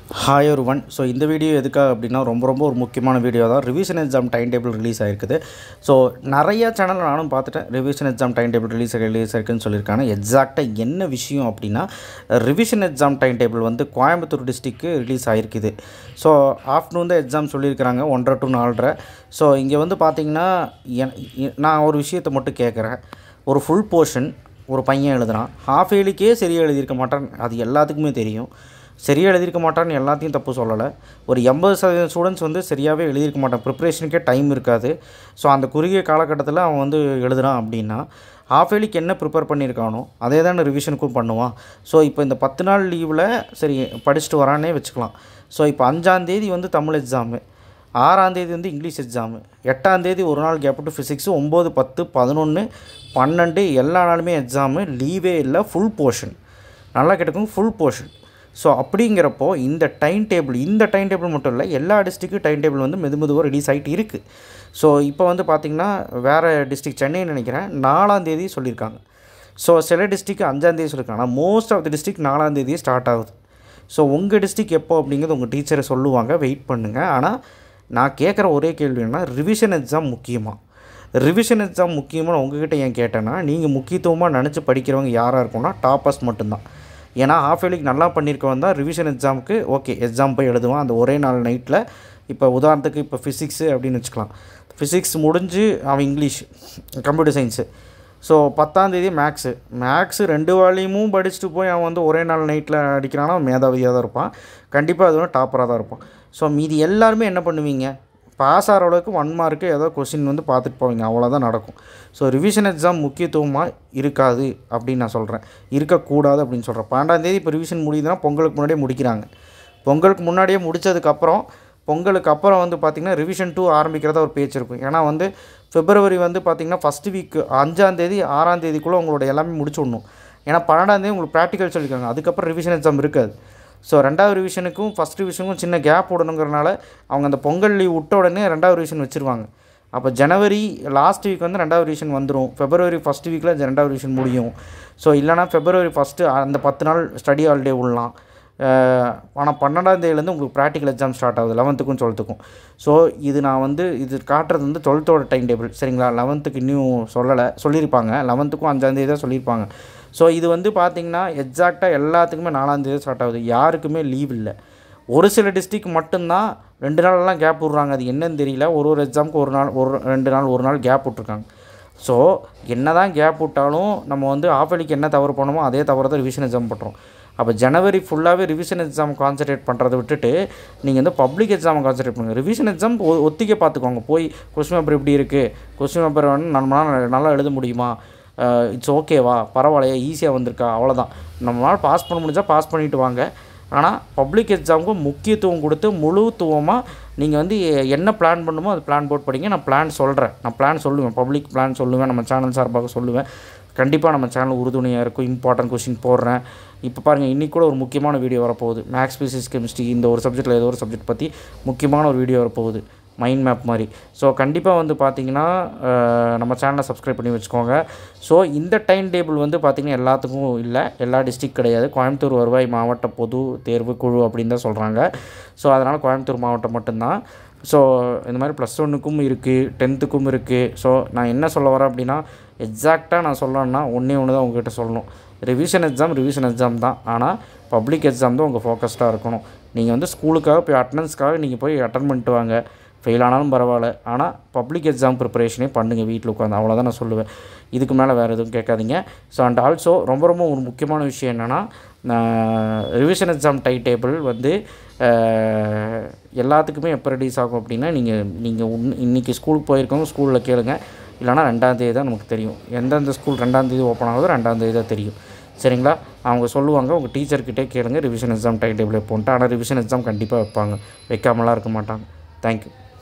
hi ஒரு one so இந்த video எதுக்காக அப்படின்னா ரொம்ப ரொம்ப ஒரு முக்கியமான வீடியோ தான் revision exam time table release ஆயிருக்குது ஸோ நிறைய சேனல் நானும் பார்த்துட்டேன் revision exam time table release release ஆயிருக்குன்னு சொல்லியிருக்காங்க எக்ஸாக்டாக என்ன விஷயம் அப்படின்னா ரிவிஷன் எக்ஸாம் டைம் டேபிள் வந்து கோயம்புத்தூர் டிஸ்ட்ரிக்கு ரிலீஸ் ஆயிருக்குது ஸோ ஆஃப்டர்நூன் தான் எக்ஸாம் சொல்லியிருக்கிறாங்க ஒன்றரை டு நாலரை ஸோ இங்கே வந்து பார்த்தீங்கன்னா என் எ- நான் ஒரு விஷயத்தை மட்டும் கேட்குறேன் ஒரு ஃபுல் போர்ஷன் ஒரு பையன் எழுதுறான் ஹாஃப் ஏலிக்கே சரியாக எழுதியிருக்க மாட்டான் அது எல்லாத்துக்குமே தெரியும் சரியாக எழுதியிருக்க மாட்டான்னு எல்லாத்தையும் தப்பு சொல்லலை ஒரு எண்பது சதவீதம் ஸ்டூடெண்ட்ஸ் வந்து சரியாகவே எழுதியிருக்க மாட்டான் ப்ரிப்ரேஷனுக்கே டைம் இருக்காது ஸோ அந்த குறுகிய காலகட்டத்தில் அவன் வந்து எழுதுறான் அப்படின்னா ஹாஃப் ஏலிக்கு என்ன ப்ரிப்பேர் பண்ணியிருக்கானோ அதே தான் ரிவிஷனுக்கும் பண்ணுவான் ஸோ இப்போ இந்த பத்து நாள் லீவில் சரி படிச்சுட்டு வரானே வச்சுக்கலாம் ஸோ இப்போ அஞ்சாந்தேதி வந்து தமிழ் எக்ஸாமு ஆறாந்தேதி வந்து இங்கிலீஷ் எக்ஸாமு எட்டாந்தேதி ஒரு நாள் கேப் விட்டு ஃபிசிக்ஸு ஒம்பது பத்து பதினொன்று பன்னெண்டு எல்லா நாளுமே எக்ஸாமு லீவே இல்லை ஃபுல் போர்ஷன் நல்லா கேட்டுக்கோங்க ஃபுல் போர்ஷன் ஸோ அப்படிங்கிறப்போ இந்த டைம் டேபிள் இந்த டைம் டேபிள் மட்டும் இல்லை எல்லா டிஸ்ட்ரிக்கும் டைம் டேபிள் வந்து மெது மெதுவாக ரிலீஸ் ஆகிட்டு இருக்குது ஸோ இப்போ வந்து பார்த்திங்கன்னா வேறு டிஸ்ட்ரிக் சென்னை நினைக்கிறேன் நாலாந்தேதி சொல்லியிருக்காங்க ஸோ சில டிஸ்ட்ரிக் அஞ்சாந்தேதி சொல்லியிருக்காங்க ஆனால் மோஸ்ட் ஆஃப் த டிஸ்ட்ரிக் நாலாந்தேதியே ஸ்டார்ட் ஆகுது ஸோ உங்கள் டிஸ்ட்ரிக் எப்போ அப்படிங்கிறது உங்கள் டீச்சரை சொல்லுவாங்க வெயிட் பண்ணுங்கள் ஆனால் நான் கேட்குற ஒரே கேள்வி என்ன ரிவிஷன் எக்ஸாம் முக்கியமாக ரிவிஷன் எக்ஸாம் முக்கியமாக உங்ககிட்ட ஏன் கேட்டேன்னா நீங்கள் முக்கியத்துவமாக நினச்சி படிக்கிறவங்க யாராக இருக்கும்னா டாப்பர்ஸ் மட்டும்தான் ஏன்னா ஹாஃப் இயர்லிக்கு நல்லா பண்ணியிருக்கவன் தான் ரிவிஷன் எக்ஸாமுக்கு ஓகே எக்ஸாம் போய் எழுதுவான் அந்த ஒரே நாள் நைட்டில் இப்போ உதாரணத்துக்கு இப்போ ஃபிசிக்ஸு அப்படின்னு வச்சுக்கலாம் ஃபிசிக்ஸ் முடிஞ்சு அவன் இங்கிலீஷ் கம்ப்யூட்டர் சயின்ஸு ஸோ பத்தாந்தேதி மேக்ஸு மேக்ஸு ரெண்டு வால்யூமும் படிச்சுட்டு போய் அவன் வந்து ஒரே நாள் நைட்டில் அடிக்கிறானா அவன் மேதாவியாக தான் இருப்பான் கண்டிப்பாக அது வந்து டாப்பராக தான் இருப்பான் ஸோ மீதி எல்லாருமே என்ன பண்ணுவீங்க பாஸ் ஆகிற அளவுக்கு ஒன் மார்க்கு ஏதோ கொஸ்டின் வந்து பார்த்துட்டு போவீங்க அவ்வளோதான் நடக்கும் ஸோ ரிவிஷன் எக்ஸாம் முக்கியத்துவமாக இருக்காது அப்படின்னு நான் சொல்கிறேன் இருக்கக்கூடாது அப்படின்னு சொல்கிறேன் பன்னெண்டாந்தேதி இப்போ ரிவிஷன் முடியுதுன்னா பொங்கலுக்கு முன்னாடியே முடிக்கிறாங்க பொங்கலுக்கு முன்னாடியே முடித்ததுக்கப்புறம் பொங்கலுக்கு அப்புறம் வந்து பார்த்திங்கன்னா ரிவிஷன் டூ ஆரம்பிக்கிறதா ஒரு பேச்சு இருக்கும் ஏன்னா வந்து பிப்ரவரி வந்து பார்த்திங்கன்னா ஃபஸ்ட்டு வீக் அஞ்சாந்தேதி ஆறாந்தேதிக்குள்ளே உங்களோட எல்லாமே முடிச்சு விடணும் ஏன்னா பன்னெண்டாந்தேதி உங்களுக்கு ப்ராக்டிக்கல் சொல்லியிருக்காங்க அதுக்கப்புறம் ரிவிஷன் எக்ஸாம் இருக்காது ஸோ ரெண்டாவது ரிவிஷனுக்கும் ஃபஸ்ட் ரிவிஷனுக்கும் சின்ன கேப் விடணுங்கிறனால அவங்க அந்த பொங்கல் லீவ் விட்ட உடனே ரெண்டாவது ரிவிஷன் வச்சுருவாங்க அப்போ ஜனவரி லாஸ்ட் வீக் வந்து ரெண்டாவது ரிவிஷன் வந்துடும் ஃபெப்ரவரி ஃபஸ்ட் வீக்கில் ரெண்டாவது ரிவிஷன் முடியும் ஸோ இல்லைனா ஃபெப்ரவரி ஃபஸ்ட்டு அந்த பத்து நாள் ஸ்டடி ஹாலிடே விடலாம் ஆனால் பன்னெண்டாம் தேதியிலேருந்து உங்களுக்கு ப்ராக்டிக்கல் எக்ஸாம் ஸ்டார்ட் ஆகுது லெவன்த்துக்கும் டுவெல்த்துக்கும் ஸோ இது நான் வந்து இது காட்டுறது வந்து டுவெல்த்தோட டைம் டேபிள் சரிங்களா லெவன்த்துக்கு இன்னும் சொல்லலை சொல்லியிருப்பாங்க லெவன்த்துக்கும் அஞ்சாந்தேதி தான் சொல்லியிருப்பாங்க ஸோ இது வந்து பார்த்திங்கன்னா எக்ஸாக்டாக எல்லாத்துக்குமே நாலாந்தேதி ஸ்டார்ட் ஆகுது யாருக்குமே லீவ் இல்லை ஒரு சில டிஸ்ட்ரிக் மட்டும்தான் ரெண்டு நாளெல்லாம் கேப் விட்றாங்க அது என்னன்னு தெரியல ஒரு ஒரு எக்ஸாமுக்கு ஒரு நாள் ஒரு ரெண்டு நாள் ஒரு நாள் கேப் விட்ருக்காங்க ஸோ என்ன தான் கேப் விட்டாலும் நம்ம வந்து ஆஃபலிக்கு என்ன தவறு பண்ணோமோ அதே தவறு தான் ரிவிஷன் எக்ஸாம் பண்ணுறோம் அப்போ ஜனவரி ஃபுல்லாகவே ரிவிஷன் எக்ஸாம் கான்சன்ட்ரேட் பண்ணுறதை விட்டுட்டு நீங்கள் வந்து பப்ளிக் எக்ஸாமை கான்சன்ட்ரேட் பண்ணுங்கள் ரிவிஷன் எக்ஸாம் ஒத்திக்க பார்த்துக்கோங்க போய் கொஸ்டின் பேப்பர் எப்படி இருக்குது கொஸ்டின் பேப்பர் வந்து நம்மளால் நல்லா எழுத முடியுமா இட்ஸ் ஓகேவா பரவாயில்லையா ஈஸியாக வந்திருக்கா அவ்வளோதான் நம்மளால் பாஸ் பண்ண முடிஞ்சால் பாஸ் பண்ணிட்டு வாங்க ஆனால் பப்ளிக் எக்ஸாமுக்கு முக்கியத்துவம் கொடுத்து முழுத்துவமாக நீங்கள் வந்து என்ன பிளான் பண்ணுமோ அது பிளான் போட்டு படிங்க நான் பிளான் சொல்கிறேன் நான் பிளான் சொல்லுவேன் பப்ளிக் பிளான் சொல்லுவேன் நம்ம சேனல் சார்பாக சொல்லுவேன் கண்டிப்பாக நம்ம சேனல் உறுதுணையாக இருக்கும் இம்பார்ட்டன்ட் கொஷின் போடுறேன் இப்போ பாருங்கள் இன்றைக்கி கூட ஒரு முக்கியமான வீடியோ வரப்போகுது மேக்ஸ் பிசிக்ஸ் கெமிஸ்ட்ரி இந்த ஒரு சப்ஜெக்ட்டில் ஏதோ ஒரு சப்ஜெக்ட் பற்றி முக்கியமான ஒரு வீடியோ வரப்போகுது மைண்ட் மேப் மாதிரி ஸோ கண்டிப்பாக வந்து பார்த்திங்கன்னா அஹ், நம்ம சேனலை சப்ஸ்கிரைப் பண்ணி வச்சுக்கோங்க ஸோ இந்த டைம் டேபிள் வந்து பார்த்திங்கன்னா எல்லாத்துக்கும் இல்லை எல்லா டிஸ்ட்ரிக் கிடையாது கோயம்புத்தூர் வருவாய் மாவட்ட பொது தேர்வு குழு அப்படின்னு தான் சொல்கிறாங்க ஸோ அதனால் கோயம்புத்தூர் மாவட்டம் மட்டும்தான் ஸோ இந்த மாதிரி ப்ளஸ் ஒன்றுக்கும் இருக்குது டென்த்துக்கும் இருக்குது ஸோ நான் என்ன சொல்ல வரேன் அப்படின்னா எக்ஸாக்டாக நான் சொல்லணும்னா ஒன்றே ஒன்று தான் உங்ககிட்ட சொல்லணும் ரிவிஷன் எக்ஸாம் ரிவிஷன் எக்ஸாம் தான் ஆனால் பப்ளிக் எக்ஸாம் தான் உங்கள் ஃபோக்கஸ்டாக இருக்கணும் நீங்கள் வந்து ஸ்கூலுக்காக போய் அட்டண்டன்ஸ்க்காக நீங்கள் போய் அட்டன் பண்ணிட்டு வாங்க ஃபெயில் ஆனாலும் பரவாயில்ல ஆனால் பப்ளிக் எக்ஸாம் ப்ரிப்பரேஷனே பண்ணுங்கள் வீட்டில் உட்காந்து அவ்வளோதான் நான் சொல்லுவேன் இதுக்கு மேலே வேறு எதுவும் கேட்காதீங்க ஸோ அண்ட் ஆல்சோ ரொம்ப ரொம்ப ஒரு முக்கியமான விஷயம் என்னென்னா ரிவிஷன் எக்ஸாம் டைம் டேபிள் வந்து அஹ், எல்லாத்துக்குமே எப்போ ரிலீஸ் ஆகும் அப்படின்னா நீங்கள் நீங்கள் உன் இன்றைக்கி ஸ்கூலுக்கு போயிருக்கவங்க ஸ்கூலில் கேளுங்க இல்லைனா ரெண்டாந்தேதி தான் நமக்கு தெரியும் எந்தெந்த ஸ்கூல் ரெண்டாந்தேதி ஓப்பன் ஆகுதோ ரெண்டாந்தேதி தான் தெரியும் சரிங்களா அவங்க சொல்லுவாங்க உங்கள் டீச்சர்கிட்டே கேளுங்க ரிவிஷன் எக்ஸாம் டைம் டேபிள் எப்போன்ட்டு ஆனால் ரிவிஷன் எக்ஸாம் கண்டிப்பாக வைப்பாங்க வைக்காமலாம் இருக்க மாட்டாங்க தேங்க்யூ